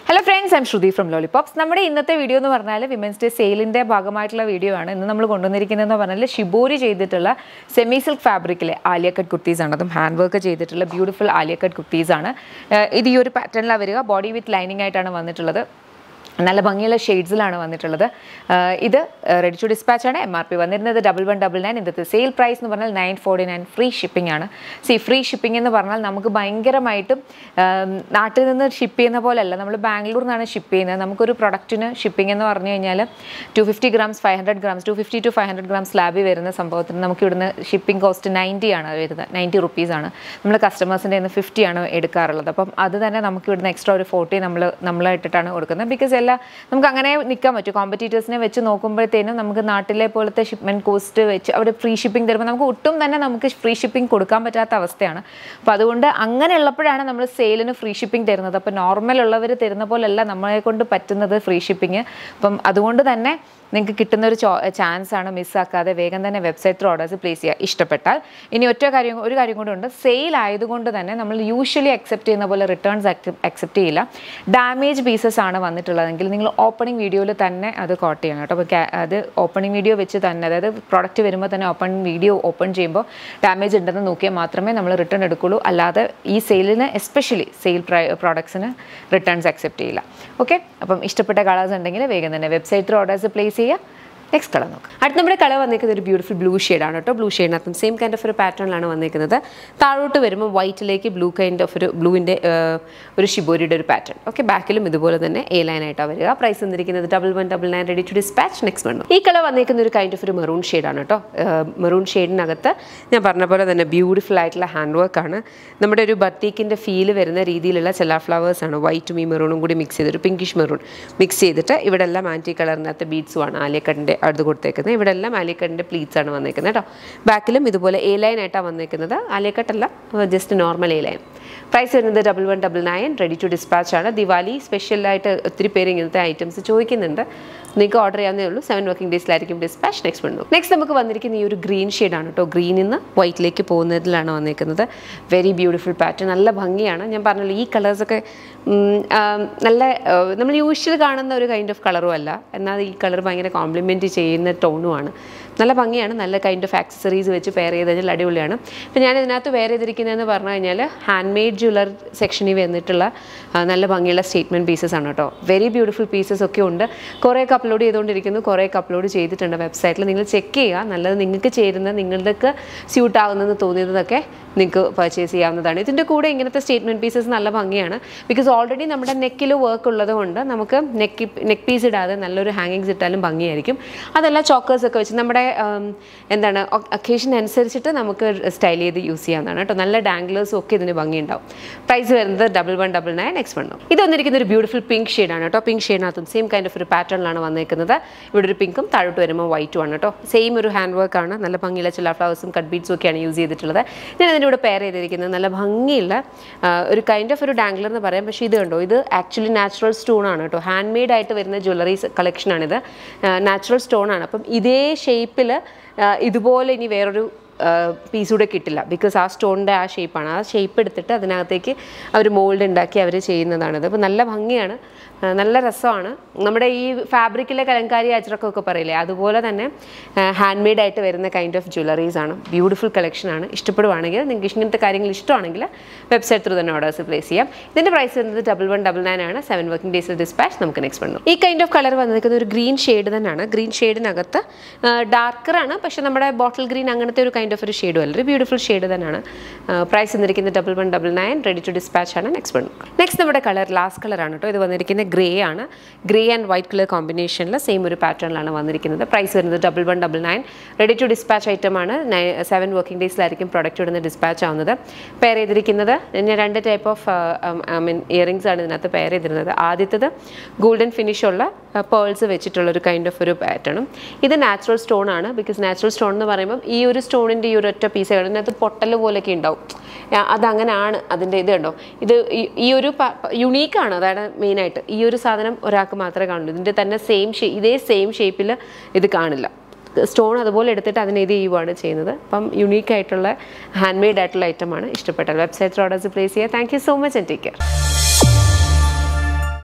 hello friends I'm Shruti from Lollipops നമ്മുടെ ഇന്നത്തെ video എന്ന് പറഞ്ഞാൽ വിമൻസ് ഡേ സെയിലിൻ്റെ ഭാഗമായിട്ടുള്ള വീഡിയോ ആണ് ഇന്ന് നമ്മൾ കൊണ്ടുവന്നിരിക്കുന്നതെന്ന് പറഞ്ഞാൽ ഷിബോരി ചെയ്തിട്ടുള്ള സെമി സിൽക്ക് ഫാബ്രിക്കിലെ ആലിയ കട്ട് കുർത്തീസ് ആണ് അതും ഹാൻഡ് വർക്ക് ചെയ്തിട്ടുള്ള ബ്യൂട്ടിഫുൾ ആലിയ കട്ട് കുർത്തീസ് ആണ് ഏഹ് ഇത് ഈ ഒരു പാറ്റേണിലാണ് വരിക ബോഡി വിത്ത് ലൈനിങ് ആയിട്ടാണ് വന്നിട്ടുള്ളത് നല്ല ഭംഗിയുള്ള ഷെയ്ഡ്സിലാണ് വന്നിട്ടുള്ളത് ആഹ് ഇത് റെഡി ടു ഡിസ്പാച്ച് ആണ് എം ആർ പി വന്നിരുന്നത് ഡബിൾ വൺ ഡബിൾ നയൻ ഇന്നത്തെ സെയിൽ പ്രൈസ് എന്ന് പറഞ്ഞാൽ nine forty nine free shipping ആണ് സി ഫ്രീ ഷിപ്പിംഗ് എന്ന് പറഞ്ഞാൽ നമുക്ക് ഭയങ്കരമായിട്ടും ആം, നാട്ടിൽ നിന്ന് ഷിപ്പ് ചെയ്യുന്ന പോലെയല്ല നമ്മൾ ബാംഗ്ലൂരിൽ നിന്നാണ് ഷിപ്പ് ചെയ്യുന്നത് നമുക്കൊരു പ്രൊഡക്റ്റിന് ഷിപ്പിംഗ് എന്ന് പറഞ്ഞു കഴിഞ്ഞാൽ two fifty grams five hundred grams two fifty two five hundred grams ലാബിൽ വരുന്ന സംഭവത്തിന് നമുക്ക് ഇവിടുന്ന് ഷിപ്പിംഗ് കോസ്റ്റ് നയൻറ്റി ആണ് വരുന്നത് നയൻറ്റി റുപ്പീസ് ആണ് നമ്മൾ കസ്റ്റമേഴ്സിൻ്റെ നിന്ന് ഫിഫ്റ്റി ആണ് എടുക്കാറുള്ളത് അപ്പം അത് തന്നെ നമുക്ക് ഇവിടുന്ന് എക്സ്ട്രാ ഒരു ഫോർട്ടി നമ്മൾ നമ്മളായിട്ടിട്ടാണ് കൊടുക്കുന്നത് ബിക്കോസ് എല്ലാ നമുക്ക് അങ്ങനെ നിൽക്കാൻ പറ്റും കോമ്പറ്റീറ്റേഴ്സിനെ വെച്ച് നോക്കുമ്പോഴത്തേനും നമുക്ക് നാട്ടിലെ പോലത്തെ ഷിപ്മെൻറ്റ് കോസ്റ്റ് വെച്ച് അവർ ഫ്രീ ഷിപ്പിംഗ് തരുമ്പോൾ നമുക്ക് ഒട്ടും തന്നെ നമുക്ക് ഫ്രീ ഷിപ്പിംഗ് കൊടുക്കാൻ പറ്റാത്ത അവസ്ഥയാണ് അപ്പോൾ അതുകൊണ്ട് അങ്ങനെ ഉള്ളപ്പോഴാണ് നമ്മൾ സെയിലിന് ഫ്രീ ഷിപ്പിംഗ് തരുന്നത് അപ്പോൾ നോർമൽ ഉള്ളവർ തരുന്ന പോലെയല്ല നമ്മളെ കൊണ്ട് പറ്റുന്നത് ഫ്രീ ഷിപ്പിംഗ് അപ്പം അതുകൊണ്ട് തന്നെ നിങ്ങൾക്ക് കിട്ടുന്ന ഒരു ചാൻസ് ആണ് മിസ്സാക്കാതെ വേഗം തന്നെ വെബ്സൈറ്റ് ത്രൂ ഓർഡേഴ്സ് പ്ലേസ് ചെയ്യുക ഇഷ്ടപ്പെട്ടാൽ ഇനി ഒറ്റ കാര്യം ഒരു കാര്യം കൂടെ ഉണ്ട് സെയിൽ ആയതുകൊണ്ട് തന്നെ നമ്മൾ യൂഷ്വലി അക്സെപ്റ്റ് ചെയ്യുന്ന പോലെ റിട്ടേൺസ് അക്സെപ്റ്റ് ചെയ്യില്ല ഡാമേജ് പീസസ് ആണ് വന്നിട്ടുള്ളതെങ്കിൽ നിങ്ങൾ ഓപ്പണിംഗ് വീഡിയോയിൽ തന്നെ അത് കോട്ട് ചെയ്യണം കേട്ടോ അപ്പോൾ അത് ഓപ്പണിംഗ് വീഡിയോ വെച്ച് തന്നെ അതായത് പ്രോഡക്റ്റ് വരുമ്പോൾ തന്നെ ഓപ്പൺ വീഡിയോ ഓപ്പൺ ചെയ്യുമ്പോൾ ഡാമേജ് ഉണ്ടെന്ന് നോക്കിയാൽ മാത്രമേ നമ്മൾ റിട്ടേൺ എടുക്കുള്ളൂ അല്ലാതെ ഈ സെയിലിന് എസ്പെഷ്യലി സെയിൽ പ്രോഡക്ട്സിന് റിട്ടേൺസ് അക്സെപ്റ്റ് ചെയ്യില്ല ഓക്കെ അപ്പം ഇഷ്ടപ്പെട്ട കളേഴ്സ് ഉണ്ടെങ്കിൽ വേഗം തന്നെ വെബ്സൈറ്റ് ത്രൂ ഓർഡേഴ്സ് പ്ലേസ് ചെയ്യുക നെക്സ്റ്റ് കളർ നോക്കാം അടുത്ത നമ്മുടെ കളർ വന്നിരിക്കുന്നത് ഒരു ബ്യൂട്ടിഫുൾ ബ്ലൂ ഷെയ്ഡാണ് കേട്ടോ ബ്ലൂ ഷെയ്ഡിനകത്തും സെയിം കൈൻഡ് ഓഫ് ഒരു പാറ്റേണിലാണ് വന്നിരിക്കുന്നത് താഴോട്ട് വരുമ്പോൾ വൈറ്റിലേക്ക് ബ്ലൂ കൈൻഡ് ഓഫ് ഒരു ബ്ലൂവിൻ്റെ ഒരു ഷിബോരിയുടെ ഒരു പാറ്റേൺ ഓക്കെ ബാക്കിലും ഇതുപോലെ തന്നെ എ ലൈൻ ആയിട്ടാണ് വരിക പ്രൈസ് വന്നിരിക്കുന്നത് double one double nine ready to dispatch next one ഈ കളർ വന്നിരിക്കുന്ന ഒരു കൈൻഡ് ഓഫ് ഒരു മെറൂൺ ഷെയ്ഡാണ് കേട്ടോ മെറൂൺ ഷെയ്ഡിനകത്ത് ഞാൻ പറഞ്ഞ പോലെ തന്നെ ബ്യൂട്ടിഫുൾ ആയിട്ടുള്ള ഹാൻഡ് വർക്കാണ് നമ്മുടെ ഒരു ബത്തീക്കിൻ്റെ ഫീല് വരുന്ന രീതിയിലുള്ള ചില ഫ്ലവേഴ്സ് ആണ് വൈറ്റും ഈ മെറൂണും കൂടി മിക്സ് ചെയ്ത് ഒരു പിങ്കിഷ് മെറൂൺ മിക്സ് ചെയ്തിട്ട് ഇവിടെ എല്ലാം ആൻറ്റി കളറിനകത്ത് ബീഡ്സും ആണ് ആലിയക്കട്ടിൻ്റെ അടുത്ത് കൊടുത്തേക്കുന്നത് ഇവിടെ എല്ലാം ആലിയക്കട്ടിൻ്റെ പ്ലീറ്റ്സ് ആണ് വന്നേക്കുന്നത് കേട്ടോ ബാക്കിലും ഇതുപോലെ എ ലൈൻ ആയിട്ടാണ് വന്നേക്കുന്നത് ആലിയക്കട്ടല്ല just normal A line price വരുന്നത് double one double nine ready to dispatch ആണ് ദിവാലി സ്പെഷ്യലായിട്ട് ഒത്തിരി പേര് ഇങ്ങനത്തെ ഐറ്റംസ് ചോദിക്കുന്നുണ്ട് നിങ്ങൾക്ക് ഓർഡർ ചെയ്യാവുന്നേ ഉള്ളൂ സെവൻ വർക്കിംഗ് ഡേയ്സിലായിരിക്കും ഡിസ്പാച്ച് നെക്സ്റ്റ് വന്നു നെക്സ്റ്റ് നമുക്ക് വന്നിരിക്കുന്ന ഈ ഒരു ഗ്രീൻ ഷെയ്ഡാണ് കേട്ടോ ഗ്രീനിൽ നിന്ന് വൈറ്റിലേക്ക് പോകുന്നതിലാണ് വന്നിരിക്കുന്നത് വെരി ബ്യൂട്ടിഫുൾ പാറ്റേൺ നല്ല ഭംഗിയാണ് ഞാൻ പറഞ്ഞല്ലോ ഈ കളേഴ്സൊക്കെ നല്ല ആ, നമ്മൾ യൂഷ്വൽ കാണുന്ന ഒരു കൈൻഡ് ഓഫ് കളറും അല്ല എന്നാൽ ഈ കളർ ഭയങ്കര കോംപ്ലിമെൻറ്റ് ചെയ്യുന്ന ടോണുമാണ് നല്ല ഭംഗിയാണ് നല്ല കൈൻഡ് ഓഫ് ആക്സസറീസ് വെച്ച് പെയർ ചെയ്ത് കഴിഞ്ഞാൽ അടിപൊളിയാണ് ഇപ്പം ഞാൻ ഇതിനകത്ത് വെയർ ചെയ്തിരിക്കുന്നതെന്ന് പറഞ്ഞു കഴിഞ്ഞാൽ ഹാൻഡ് മെയ്ഡ് ജ്വല്ലർ സെക്ഷനിൽ വന്നിട്ടുള്ള ആ, നല്ല ഭംഗിയുള്ള സ്റ്റേറ്റ്മെൻറ്റ് പീസസ് ആണ് കേട്ടോ വെരി ബ്യൂട്ടിഫുൾ പീസസ് ഒക്കെ ഉണ്ട് കുറേയൊക്കെ അപ്ലോഡ് ചെയ്തുകൊണ്ടിരിക്കുന്നു കുറേയൊക്കെ അപ്ലോഡ് ചെയ്തിട്ടുണ്ട് വെബ്സൈറ്റിൽ നിങ്ങൾ ചെക്ക് ചെയ്യുക നല്ലത് നിങ്ങൾക്ക് ചേരുന്ന നിങ്ങൾക്ക് സ്യൂട്ട് ആവുന്നതെന്ന് തോന്നിയതൊക്കെ നിങ്ങൾക്ക് പർച്ചേസ് ചെയ്യാവുന്നതാണ് ഇതിൻ്റെ കൂടെ ഇങ്ങനത്തെ സ്റ്റേറ്റ്മെൻറ്റ് പീസസ് നല്ല ഭംഗിയാണ് ബിക്കോസ് ഓൾറെഡി നമ്മുടെ നെക്കിൽ വർക്ക് ഉള്ളത് കൊണ്ട് നമുക്ക് നെക്ക് നെക്ക് പീസ് ഇടാതെ നല്ലൊരു ഹാങ്ങിങ്സ് ഇട്ടാലും ഭംഗിയായിരിക്കും അതല്ല ചോക്കേഴ്സ് ഒക്കെ വെച്ച് നമ്മുടെ ഉം, എന്താണ് ഒക്കേഷൻ അനുസരിച്ചിട്ട് നമുക്ക് സ്റ്റൈൽ ചെയ്ത് യൂസ് ചെയ്യാവുന്നതാണ് കേട്ടോ നല്ല ഡാംഗ്ലേഴ്സും ഒക്കെ ഇതിന് ഭംഗിയുണ്ടാവും പ്രൈസ് വരുന്നത് ഡബിൾ വൺ ഡബിൾ നയൻ എക്സ് വണ്ണും ഇത് വന്നിരിക്കുന്ന ഒരു ബ്യൂട്ടിഫുൾ പിങ്ക് ഷെയ്ഡാണ് കേട്ടോ പിങ്ക് ഷെയ്ഡിനകത്തും സെയിം കൈൻഡ് ഓഫ് ഒരു പാറ്റേണിലാണ് വന്നിരിക്കുന്നത് ഇവിടെ ഒരു പിങ്കും താഴോട്ട് വരുമ്പോൾ വൈറ്റും ആണ് കേട്ടോ സെയിം ഒരു ഹാൻഡ് വർക്ക് ആണ് നല്ല ഭംഗിയുള്ള ചില ഫ്ലവേഴ്സും കട്ട് ബീഡ്സും ഒക്കെയാണ് യൂസ് ചെയ്തിട്ടുള്ളത് ഞാൻ അതിൻ്റെ കൂടെ പെയർ ചെയ്തിരിക്കുന്നത് നല്ല ഭംഗിയുള്ള ആ, ഒരു കൈൻഡ് ഓഫ് ഒരു ഡാംഗ്ലർ എന്ന് പറയാം പക്ഷേ ഇത് കണ്ടോ ഇത് ആക്ച്വലി നാച്ചുറൽ സ്റ്റോൺ ആണ് കേട്ടോ ഹാൻഡ് മെയ്ഡ് ആയിട്ട് വരുന്ന ജ്വല്ലറീസ് കളക്ഷനാണിത് നാച്ചുറൽ സ്റ്റോൺ ആണ് അപ്പം ഇതേ ഷേപ്പിൽ ഇതുപോലെ ഇനി വേറൊരു പീസ് കൂടെ കിട്ടില്ല ബിക്കോസ് ആ സ്റ്റോണിൻ്റെ ആ ഷേപ്പാണ് ആ ഷേപ്പ് എടുത്തിട്ട് അതിനകത്തേക്ക് അവർ മോൾഡ് ഉണ്ടാക്കി അവർ ചെയ്യുന്നതാണിത് അപ്പോൾ നല്ല ഭംഗിയാണ് ആ, നല്ല രസമാണ് നമ്മുടെ ഈ ഫാബ്രിക്കിലെ കലങ്കാരി അജ്രക്കൊക്കെ പറയില്ലേ അതുപോലെ തന്നെ ഹാൻഡ് മെയ്ഡ് ആയിട്ട് വരുന്ന കൈൻഡ് ഓഫ് ജ്വല്ലറീസ് ആണ് ബ്യൂട്ടിഫുൾ കളക്ഷനാണ് ഇഷ്ടപ്പെടുവാണെങ്കിൽ നിങ്ങൾക്ക് ഇങ്ങനത്തെ കാര്യങ്ങൾ ഇഷ്ടമാണെങ്കിൽ വെബ്സൈറ്റ് ത്രൂ തന്നെ ഓർഡേഴ്സ് പ്ലേസ് ചെയ്യാം ഇതിൻ്റെ പ്രൈസ് വരുന്നത് ഡബിൾ വൺ ഡബിൾ നയൻ ആണ് സെവൻ വർക്കിംഗ് ഡേയ്സിൽ ഡിസ്പാച്ച് നമുക്ക് നെക്സ്റ്റ് വന്നു ഈ കൈൻഡ് ഓഫ് കളർ വന്നിരിക്കുന്ന ഒരു ഗ്രീൻ ഷെയ്ഡ് തന്നെയാണ് ഗ്രീൻ ഷെയ്ഡിനകത്ത് ഡാർക്കറാണ് പക്ഷേ നമ്മുടെ ബോട്ടിൽ ഗ്രീൻ അങ്ങനത്തെ ഒരു കൈൻഡ് ഓഫ് ഒരു ഷെയ്ഡും അല്ല ഒരു ബ്യൂട്ടിഫുൾ ഷെയ്ഡ് തന്നെയാണ് പ്രൈസ് വന്നിരിക്കുന്നത് double one double nine ready to dispatch ആണ് നെക്സ്റ്റ് വൺ നെക്സ്റ്റ് നമ്മുടെ കളർ ലാസ്റ്റ് കളറാണ് കേട്ടോ ഇത് വന്നിരിക്കുന്നത് ഗ്രേ ആണ് ഗ്രേ ആൻഡ് വൈറ്റ് കളർ കോമ്പിനേഷനിൽ സെയിം ഒരു പാറ്റേണിലാണ് വന്നിരിക്കുന്നത് പ്രൈസ് വരുന്നത് double one double nine ready to dispatch item ആണ് സെവൻ വർക്കിംഗ് ഡേയ്സിലായിരിക്കും പ്രൊഡക്റ്റ് ഇടുന്ന ഡിസ്പാച്ച് ആവുന്നത് പെയർ ചെയ്തിരിക്കുന്നത് ഞാൻ രണ്ട് type of I mean earrings ആണ് ഇതിനകത്ത് പെയർ ചെയ്തിരുന്നത് ആദ്യത്തത് ഗോൾഡൻ ഫിനിഷ് ഉള്ള പേൾസ് വെച്ചിട്ടുള്ള ഒരു കൈൻഡ് ഓഫ് ഒരു പാറ്റേണും ഇത് നാച്ചുറൽ സ്റ്റോൺ ആണ് ബിക്കോസ് നാച്ചുറൽ സ്റ്റോൺ എന്ന് പറയുമ്പോൾ ഈ ഒരു സ്റ്റോണിൻ്റെ ഈ ഒരു ഒറ്റ പീസ് ഇതിനകത്ത് പൊട്ടൽ പോലെയൊക്കെ ഉണ്ടാവും ആ, അതങ്ങനെയാണ് അതിൻ്റെ ഇത് കണ്ടോ ഇത് ഈ- ഈ ഒരു യുണീക്കാണ് അതാണ് മെയിനായിട്ട് ഈ ഒരു സാധനം ഒരാൾക്ക് മാത്രമേ കാണുള്ളൂ ഇതിൻ്റെ തന്നെ സെയിം ഷേ ഇതേ സെയിം ഷേപ്പിൽ ഇത് കാണില്ല സ്റ്റോൺ അതുപോലെ എടുത്തിട്ട് അതിനെ ഇത് ചെയ്യുവാണ് ചെയ്യുന്നത് അപ്പം യുണീക്ക് ആയിട്ടുള്ള ഹാൻഡ് മെയ്ഡ് ആയിട്ടുള്ള ഐറ്റമാണ് ഇഷ്ടപ്പെട്ടത് വെബ്സൈറ്റ് ഓർഡേഴ്സ് പ്ലേസ് ചെയ്യുക thank you so much and take care